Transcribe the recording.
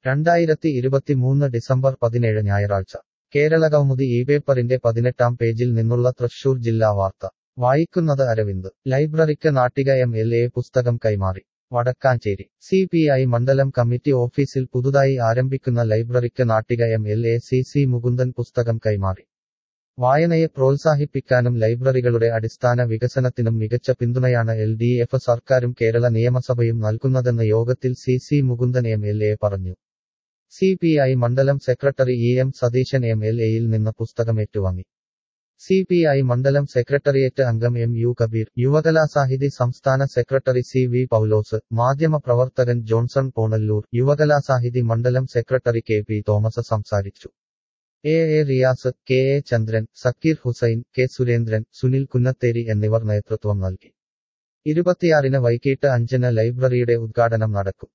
രണ്ടായിരത്തി ഇരുപത്തിമൂന്ന് ഡിസംബർ പതിനേഴ് ഞായറാഴ്ച കേരളകൗമുദി ഈ പേപ്പറിന്റെ പതിനെട്ടാം പേജിൽ നിന്നുള്ള തൃശൂർ ജില്ലാ വാർത്ത വായിക്കുന്നത് അരവിന്ദ് ലൈബ്രറിക്ക് നാട്ടിക എം എൽ എ പുസ്തകം കൈമാറി വടക്കാഞ്ചേരി സി പി ഐ മണ്ഡലം കമ്മിറ്റി ഓഫീസിൽ പുതുതായി ആരംഭിക്കുന്ന ലൈബ്രറിക്ക് Nattika M L A C C Mukundan പുസ്തകം കൈമാറി വായനയെ പ്രോത്സാഹിപ്പിക്കാനും ലൈബ്രറികളുടെ അടിസ്ഥാന വികസനത്തിനും മികച്ച പിന്തുണയാണ് എൽ ഡി എഫ് സർക്കാരും കേരള നിയമസഭയും നൽകുന്നതെന്ന് യോഗത്തിൽ C C Mukundan M L A പറഞ്ഞു സി പി ഐ മണ്ഡലം secretary E M Satheesan M L എയിൽ നിന്ന് പുസ്തകം ഏറ്റുവാങ്ങി സി പി ഐ മണ്ഡലം സെക്രട്ടറിയേറ്റ് അംഗം എം യു കബീർ യുവകലാസാഹിതി സംസ്ഥാന സെക്രട്ടറി സി വി പൗലോസ് മാധ്യമപ്രവർത്തകൻ ജോൺസൺ പോണല്ലൂർ യുവകലാസാഹിതി മണ്ഡലം സെക്രട്ടറി കെ പി തോമസ് സംസാരിച്ചു A A Riyas K A Chandran Zakir Hussain K Surendran Sunil Kunnatheri എന്നിവർ നേതൃത്വം നൽകി ഇരുപത്തിയാറിന് വൈകിട്ട് അഞ്ചിന് ലൈബ്രറിയുടെ ഉദ്ഘാടനം നടക്കും